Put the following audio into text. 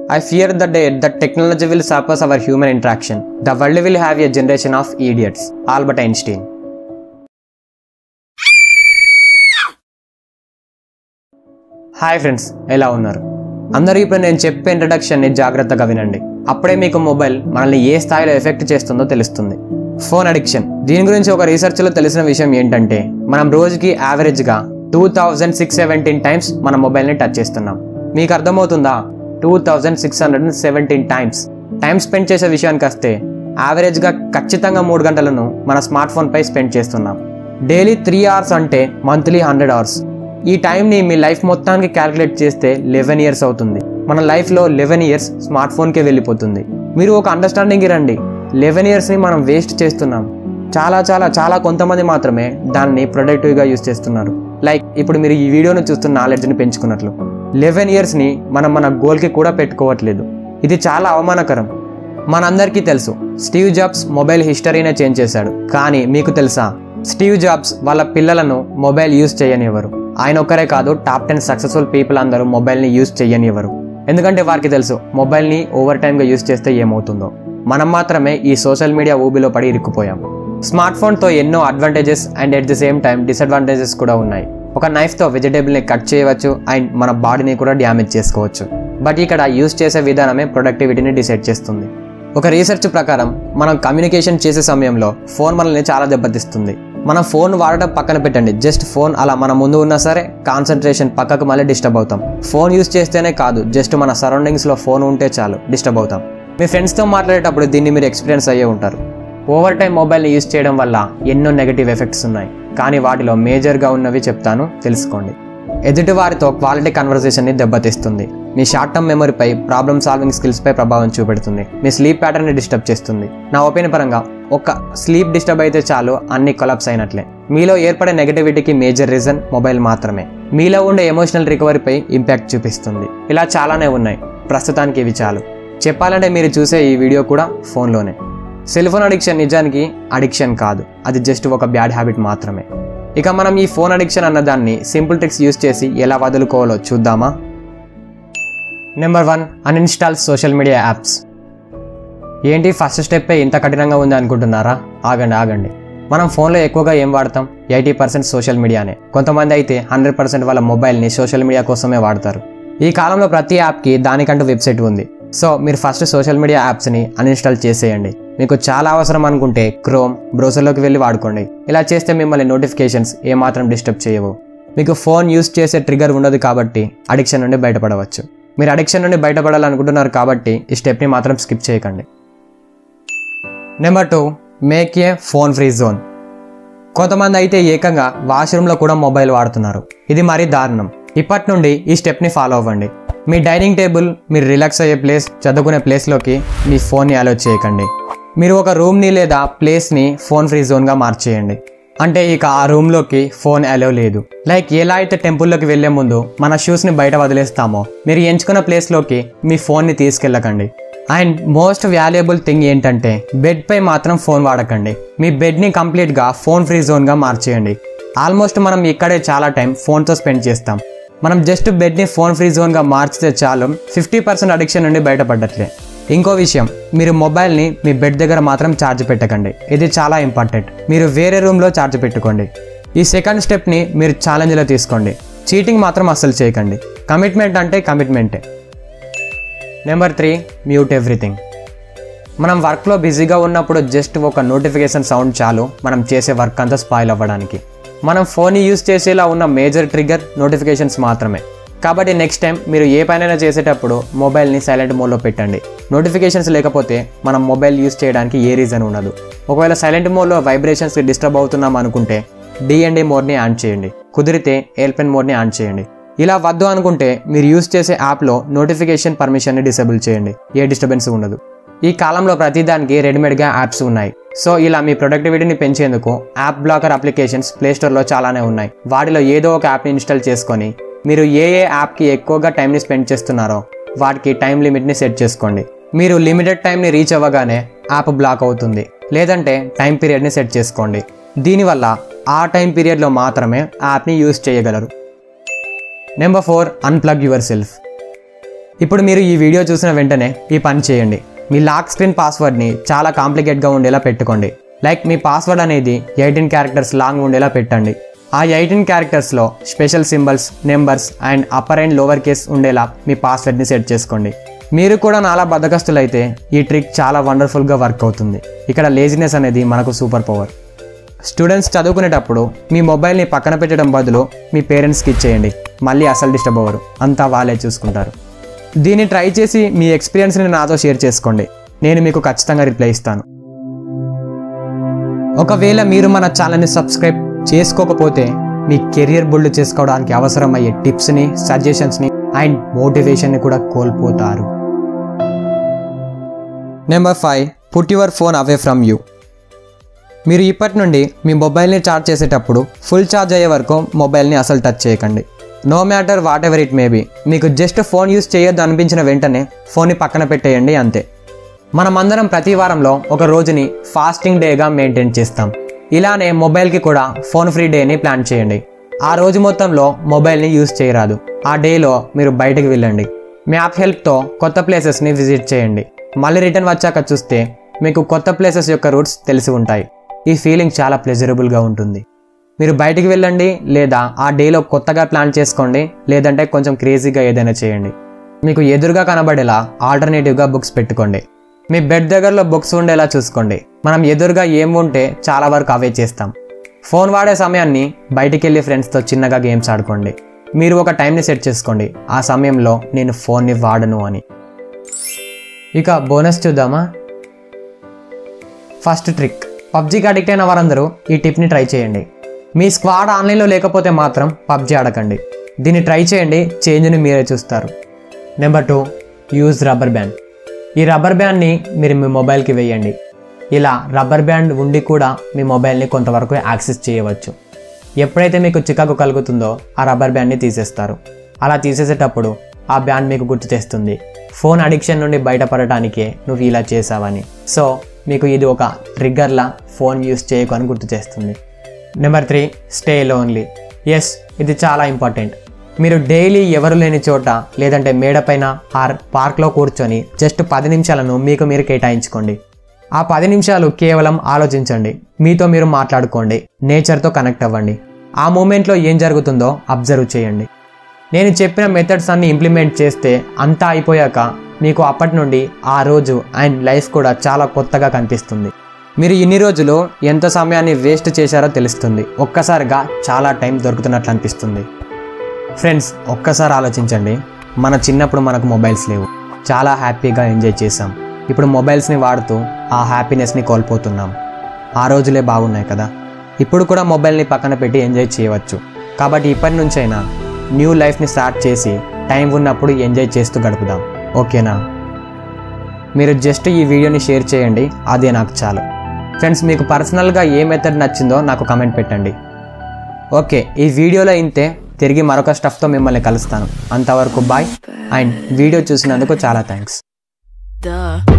I fear the day that technology will surpass our human interaction. The world will have a generation of idiots. Albert Einstein. Hi friends ఎలా ఉన్నారు అందరూ ఇప్పుడు నేను చెప్పే ఇంట్రడక్షన్ని జాగ్రత్తగా వినండి అప్పుడే మీకు మొబైల్ మనల్ని ఏ స్థాయిలో ఎఫెక్ట్ చేస్తుందో తెలుస్తుంది ఫోన్ అడిక్షన్ దీని గురించి ఒక రీసెర్చ్లో తెలిసిన విషయం ఏంటంటే మనం రోజుకి యావరేజ్గా two thousand six seventeen times మన మొబైల్ని టచ్ చేస్తున్నాం మీకు అర్థమవుతుందా two thousand six hundred and seventeen times time spend చేసే విషయానికి వస్తే యావరేజ్గా ఖచ్చితంగా మూడు గంటలను మన స్మార్ట్ ఫోన్పై స్పెండ్ చేస్తున్నాం డైలీ త్రీ అవర్స్ అంటే మంత్లీ హండ్రెడ్ అవర్స్ ఈ టైంని మీ లైఫ్ మొత్తానికి క్యాలిక్యులేట్ చేస్తే లెవెన్ ఇయర్స్ అవుతుంది మన లైఫ్లో లెవెన్ ఇయర్స్ స్మార్ట్ ఫోన్కే వెళ్ళిపోతుంది మీరు ఒక అండర్స్టాండింగ్కి రండి లెవెన్ ఇయర్స్ని మనం వేస్ట్ చేస్తున్నాం చాలా చాలా చాలా కొంతమంది మాత్రమే దాన్ని ప్రొడక్టివ్గా యూస్ చేస్తున్నారు లైక్ ఇప్పుడు మీరు ఈ వీడియోను చూస్తున్న నాలెడ్జ్ని పెంచుకున్నట్లు లెవెన్ ఇయర్స్ని మనం మన గోల్కి కూడా పెట్టుకోవట్లేదు ఇది చాలా అవమానకరం మనందరికీ తెలుసు స్టీవ్ జాబ్స్ మొబైల్ హిస్టరీనే చేంజ్ చేశాడు కానీ మీకు తెలుసా స్టీవ్ జాబ్స్ వాళ్ళ పిల్లలను మొబైల్ యూస్ చేయనివ్వరు ఆయన ఒక్కరే కాదు టాప్ టెన్ సక్సెస్ఫుల్ పీపుల్ అందరూ మొబైల్ని యూస్ చేయనివ్వరు ఎందుకంటే వారికి తెలుసు మొబైల్ని ఓవర్ టైమ్గా యూస్ చేస్తే ఏమవుతుందో మనం మాత్రమే ఈ సోషల్ మీడియా ఊబిలో పడి ఇరుక్కుపోయాం స్మార్ట్ ఫోన్తో ఎన్నో advantages and at the same time disadvantages కూడా ఉన్నాయి ఒక నైఫ్తో వెజిటేబుల్ని కట్ చేయవచ్చు అండ్ మన బాడీని కూడా డ్యామేజ్ చేసుకోవచ్చు బట్ ఇక్కడ యూస్ చేసే విధానమే ప్రొడక్టివిటీని డిసైడ్ చేస్తుంది ఒక రీసెర్చ్ ప్రకారం మనం కమ్యూనికేషన్ చేసే సమయంలో ఫోన్ మనల్ని చాలా దెబ్బతీస్తుంది మనం ఫోన్ వాడటం పక్కన పెట్టండి జస్ట్ ఫోన్ అలా మన ముందు ఉన్నా సరే కాన్సన్ట్రేషన్ పక్కకు మళ్ళీ డిస్టర్బ్ అవుతాం ఫోన్ యూస్ చేస్తేనే కాదు జస్ట్ మన సరౌండింగ్స్లో ఫోన్ ఉంటే చాలు డిస్టర్బ్ అవుతాం మీ ఫ్రెండ్స్తో మాట్లాడేటప్పుడు దీన్ని మీరు ఎక్స్పీరియన్స్ అయ్యే ఉంటారు ఓవర్ టైం మొబైల్ని యూస్ చేయడం వల్ల ఎన్నో నెగటివ్ ఎఫెక్ట్స్ ఉన్నాయి కానీ వాటిలో మేజర్గా ఉన్నవి చెప్తాను తెలుసుకోండి ఎదుటి వారితో క్వాలిటీ కన్వర్సేషన్ని దెబ్బతీస్తుంది మీ షార్ట్ టర్మ్ మెమరీపై ప్రాబ్లమ్ సాల్వింగ్ స్కిల్స్పై ప్రభావం చూపెడుతుంది మీ స్లీప్ ప్యాటర్న్ని డిస్టర్బ్ చేస్తుంది నా ఒపీనియన్ పరంగా ఒక స్లీప్ డిస్టర్బ్ అయితే చాలు అన్ని కొలాప్స్ అయినట్లే మీలో ఏర్పడే నెగటివిటీకి మేజర్ రీజన్ మొబైల్ మాత్రమే మీలో ఉండే ఎమోషనల్ రికవరీపై ఇంపాక్ట్ చూపిస్తుంది ఇలా చాలానే ఉన్నాయి ప్రస్తుతానికి ఇవి చాలు చెప్పాలంటే మీరు చూసే ఈ వీడియో కూడా ఫోన్లోనే సెల్ ఫోన్ అడిక్షన్ నిజానికి అడిక్షన్ కాదు అది జస్ట్ ఒక బ్యాడ్ హ్యాబిట్ మాత్రమే ఇక మనం ఈ ఫోన్ అడిక్షన్ అన్నదాన్ని సింపుల్ ట్రిక్స్ యూస్ చేసి ఎలా వదులుకోవాలో చూద్దామా number one uninstall social media apps ఏంటి ఫస్ట్ స్టెప్పే ఇంత కఠినంగా ఉంది అనుకుంటున్నారా ఆగండి ఆగండి మనం ఫోన్లో ఎక్కువగా ఏం వాడతాం ఎయిటీ పర్సెంట్ సోషల్ మీడియానే కొంతమంది అయితే హండ్రెడ్ పర్సెంట్ వాళ్ళ మొబైల్ని సోషల్ మీడియా కోసమే వాడతారు ఈ కాలంలో ప్రతి యాప్కి దానికంటూ వెబ్సైట్ ఉంది సో మీరు ఫస్ట్ సోషల్ మీడియా యాప్స్ని అన్ఇన్స్టాల్ చేసేయండి మీకు చాలా అవసరం అనుకుంటే క్రోమ్ బ్రౌజర్లోకి వెళ్ళి వాడుకోండి ఇలా చేస్తే మిమ్మల్ని నోటిఫికేషన్స్ ఏమాత్రం డిస్టర్బ్ చేయవు మీకు ఫోన్ యూస్ చేసే ట్రిగర్ ఉండదు కాబట్టి అడిక్షన్ నుండి బయటపడవచ్చు మీరు అడిక్షన్ నుండి బయటపడాలనుకుంటున్నారు కాబట్టి ఈ స్టెప్ని మాత్రం స్కిప్ చేయకండి number two make a phone free zone కొంతమంది అయితే ఏకంగా వాష్రూమ్లో కూడా మొబైల్ వాడుతున్నారు ఇది మరీ దారుణం ఇప్పటి నుండి ఈ స్టెప్ని ఫాలో అవ్వండి మీ డైనింగ్ టేబుల్ మీరు రిలాక్స్ అయ్యే ప్లేస్ చదువుకునే ప్లేస్లోకి మీ ఫోన్ని అలో చేయకండి మీరు ఒక రూమ్ని లేదా ప్లేస్ని ఫోన్ ఫ్రీ జోన్గా మార్చేయండి అంటే ఇక ఆ రూమ్లోకి ఫోన్ అలో లేదు లైక్ ఎలా అయితే టెంపుల్లోకి వెళ్లే ముందు మన షూస్ని బయట వదిలేస్తామో మీరు ఎంచుకున్న ప్లేస్లోకి మీ ఫోన్ని తీసుకెళ్ళకండి అండ్ మోస్ట్ వాల్యుయబుల్ థింగ్ ఏంటంటే బెడ్పై మాత్రం ఫోన్ వాడకండి మీ బెడ్ని కంప్లీట్గా ఫోన్ ఫ్రీ జోన్గా మార్చేయండి ఆల్మోస్ట్ మనం ఇక్కడే చాలా టైం ఫోన్తో స్పెండ్ చేస్తాం మనం జస్ట్ బెడ్ని ఫోన్ ఫ్రీ జోన్గా మార్చితే చాలు ఫిఫ్టీ పర్సెంట్ అడిక్షన్ నుండి బయటపడ్డట్లే ఇంకో విషయం మీరు మొబైల్ని మీ బెడ్ దగ్గర మాత్రం ఛార్జ్ పెట్టకండి ఇది చాలా ఇంపార్టెంట్ మీరు వేరే రూమ్లో ఛార్జ్ పెట్టుకోండి ఈ సెకండ్ స్టెప్ని మీరు ఛాలెంజ్లో తీసుకోండి చీటింగ్ మాత్రం అస్సలు చేయకండి కమిట్మెంట్ అంటే కమిట్మెంటే నెంబర్ త్రీ మ్యూట్ ఎవ్రీథింగ్ మనం వర్క్లో బిజీగా ఉన్నప్పుడు జస్ట్ ఒక నోటిఫికేషన్ సౌండ్ చాలు మనం చేసే వర్క్ అంతా స్పాయిల్ అవ్వడానికి మనం ఫోన్ యూస్ చేసేలా ఉన్న మేజర్ ట్రిగర్ నోటిఫికేషన్స్ మాత్రమే కాబట్టి నెక్స్ట్ టైం మీరు ఏ పనైనా చేసేటప్పుడు మొబైల్ని సైలెంట్ మోడ్లో పెట్టండి నోటిఫికేషన్స్ లేకపోతే మనం మొబైల్ యూస్ చేయడానికి ఏ రీజన్ ఉండదు ఒకవేళ సైలెంట్ మోడ్లో వైబ్రేషన్స్కి డిస్టర్బ్ అవుతున్నాం అనుకుంటే డిఎన్డి మోడ్ని ఆన్ చేయండి కుదిరితే ఎయిర్పెన్ మోడ్ని ఆన్ చేయండి ఇలా వద్దు అనుకుంటే మీరు యూస్ చేసే యాప్లో నోటిఫికేషన్ పర్మిషన్ని డిసేబుల్ చేయండి ఏ డిస్టర్బెన్స్ ఉండదు ఈ కాలంలో ప్రతిదానికి రెడీమేడ్గా యాప్స్ ఉన్నాయి సో ఇలా మీ ప్రొడక్టివిటీని పెంచేందుకు యాప్ బ్లాకర్ అప్లికేషన్స్ ప్లేస్టోర్లో చాలానే ఉన్నాయి వాటిలో ఏదో ఒక యాప్ని ఇన్స్టాల్ చేసుకొని మీరు ఏ ఏ యాప్కి ఎక్కువగా టైంని స్పెండ్ చేస్తున్నారో వాటికి టైం లిమిట్ని సెట్ చేసుకోండి మీరు లిమిటెడ్ టైంని రీచ్ అవ్వగానే యాప్ బ్లాక్ అవుతుంది లేదంటే టైం పీరియడ్ని సెట్ చేసుకోండి దీనివల్ల ఆ టైం పీరియడ్లో మాత్రమే యాప్ని యూస్ చేయగలరు number four unplug yourself ఇప్పుడు మీరు ఈ వీడియో చూసిన వెంటనే ఈ పని చేయండి మీ లాక్ స్క్రీన్ పాస్వర్డ్ని చాలా కాంప్లికేట్గా ఉండేలా పెట్టుకోండి లైక్ మీ పాస్వర్డ్ అనేది ఎయిటీన్ క్యారెక్టర్స్ లాంగ్ ఉండేలా పెట్టండి ఆ ఎయిటీన్ క్యారెక్టర్స్లో special symbols numbers and upper and lower case ఉండేలా మీ పాస్వర్డ్ని సెట్ చేసుకోండి మీరు కూడా నాలా బద్దకస్తులైతే ఈ ట్రిక్ చాలా వండర్ఫుల్గా వర్క్ అవుతుంది ఇక్కడ లేజినెస్ అనేది మనకు సూపర్ పవర్ స్టూడెంట్స్ చదువుకునేటప్పుడు మీ మొబైల్ని పక్కన పెట్టడం బదులు మీ పేరెంట్స్కి ఇచ్చేయండి మళ్ళీ అసలు డిస్టర్బ్ అవ్వరు అంతా వాళ్ళే చూసుకుంటారు దీన్ని ట్రై చేసి మీ ఎక్స్పీరియన్స్ని నాతో షేర్ చేసుకోండి నేను మీకు ఖచ్చితంగా రిప్లై ఇస్తాను ఒకవేళ మీరు మన ఛానల్ని సబ్స్క్రైబ్ చేసుకోకపోతే మీ కెరియర్ బిల్డ్ చేసుకోవడానికి అవసరమయ్యే టిప్స్ని సజెషన్స్ని అండ్ మోటివేషన్ని కూడా కోల్పోతారు number five put your phone away from you మీరు ఇప్పటి నుండి మీ మొబైల్ని ఛార్జ్ చేసేటప్పుడు ఫుల్ ఛార్జ్ అయ్యే వరకు మొబైల్ని అసలు టచ్ చేయకండి no matter whatever it maybe మీకు జస్ట్ ఫోన్ యూస్ చేయొద్దు అనిపించిన వెంటనే ఫోన్ని పక్కన పెట్టేయండి అంతే మనమందరం ప్రతి వారంలో ఒక రోజుని ఫాస్టింగ్ డేగా మెయింటైన్ చేస్తాం ఇలానే మొబైల్కి కూడా ఫోన్ ఫ్రీ డేని ప్లాన్ చేయండి ఆ రోజు మొత్తంలో మొబైల్ని యూస్ చేయరాదు ఆ డేలో మీరు బయటకు వెళ్ళండి మ్యాప్ హెల్ప్తో కొత్త ప్లేసెస్ని విజిట్ చేయండి మళ్ళీ రిటర్న్ వచ్చాక చూస్తే మీకు కొత్త ప్లేసెస్ యొక్క రూట్స్ తెలిసి ఉంటాయి ఈ ఫీలింగ్ చాలా ప్లెజరబుల్గా ఉంటుంది మీరు బయటికి వెళ్ళండి లేదా ఆ డేలో కొత్తగా ప్లాన్ చేసుకోండి లేదంటే కొంచెం క్రేజీగా ఏదైనా చేయండి మీకు ఎదురుగా కనబడేలా ఆల్టర్నేటివ్గా బుక్స్ పెట్టుకోండి మీ బెడ్ దగ్గరలో బుక్స్ ఉండేలా చూసుకోండి మనం ఎదురుగా ఏం ఉంటే చాలా వరకు అవే చేస్తాం ఫోన్ వాడే సమయాన్ని బయటికి వెళ్ళి ఫ్రెండ్స్తో చిన్నగా గేమ్స్ ఆడుకోండి మీరు ఒక టైంని సెట్ చేసుకోండి ఆ సమయంలో నేను ఫోన్ని వాడను అని ఇక బోనస్ చూద్దామా ఫస్ట్ ట్రిక్ పబ్జీకి అడిక్ట్ అయిన వారందరూ ఈ టిప్ని ట్రై చేయండి మీ స్క్వాడ్ ఆన్లైన్లో లేకపోతే మాత్రం పబ్జీ ఆడకండి దీన్ని ట్రై చేయండి చేంజ్ని మీరే చూస్తారు number two use rubber band ఈ రబ్బర్ బ్యాండ్ని మీరు మీ మొబైల్కి వేయండి ఇలా రబ్బర్ బ్యాండ్ ఉండి కూడా మీ మొబైల్ని కొంతవరకు యాక్సెస్ చేయవచ్చు ఎప్పుడైతే మీకు చికాకు కలుగుతుందో ఆ రబ్బర్ బ్యాండ్ని తీసేస్తారు అలా తీసేసేటప్పుడు ఆ బ్యాండ్ మీకు గుర్తు చేస్తుంది ఫోన్ అడిక్షన్ నుండి బయటపడటానికే నువ్వు ఇలా చేసావని సో మీకు ఇది ఒక ట్రిగ్గర్లా ఫోన్ యూస్ చేయకు అని గుర్తు చేస్తుంది number three stay lonely yes ఇది చాలా ఇంపార్టెంట్ మీరు డైలీ ఎవరు లేని చోట లేదంటే మేడపైన ఆర్ పార్క్లో కూర్చొని జస్ట్ పది నిమిషాలను మీకు మీరు కేటాయించుకోండి ఆ పది నిమిషాలు కేవలం ఆలోచించండి మీతో మీరు మాట్లాడుకోండి నేచర్తో కనెక్ట్ అవ్వండి ఆ మూమెంట్లో ఏం జరుగుతుందో అబ్జర్వ్ చేయండి నేను చెప్పిన మెథడ్స్ అన్ని ఇంప్లిమెంట్ చేస్తే అంతా అయిపోయాక మీకు అప్పటి నుండి ఆ రోజు అండ్ లైఫ్ కూడా చాలా కొత్తగా కనిపిస్తుంది మీరు ఇన్ని రోజులు ఎంత సమయాన్ని వేస్ట్ చేశారో తెలుస్తుంది ఒక్కసారిగా చాలా టైం దొరుకుతున్నట్లు అనిపిస్తుంది ఫ్రెండ్స్ ఒక్కసారి ఆలోచించండి మన చిన్నప్పుడు మనకు మొబైల్స్ లేవు చాలా హ్యాపీగా ఎంజాయ్ చేసాం ఇప్పుడు మొబైల్స్ని వాడుతూ ఆ హ్యాపీనెస్ని కోల్పోతున్నాం ఆ రోజులే బాగున్నాయి కదా ఇప్పుడు కూడా మొబైల్ని పక్కన పెట్టి ఎంజాయ్ చేయవచ్చు కాబట్టి ఇప్పటి నుంచైనా న్యూ లైఫ్ని స్టార్ట్ చేసి టైం ఉన్నప్పుడు ఎంజాయ్ చేస్తూ గడుపుదాం ఓకేనా మీరు జస్ట్ ఈ వీడియోని షేర్ చేయండి అదే నాకు చాలు ఫ్రెండ్స్ మీకు పర్సనల్గా ఏ మెథడ్ నచ్చిందో నాకు కమెంట్ పెట్టండి ఓకే ఈ వీడియోలో ఇంతే తిరిగి మరొక స్టఫ్తో మిమ్మల్ని కలుస్తాను అంతవరకు బాయ్ అండ్ వీడియో చూసినందుకు చాలా థ్యాంక్స్ Duh.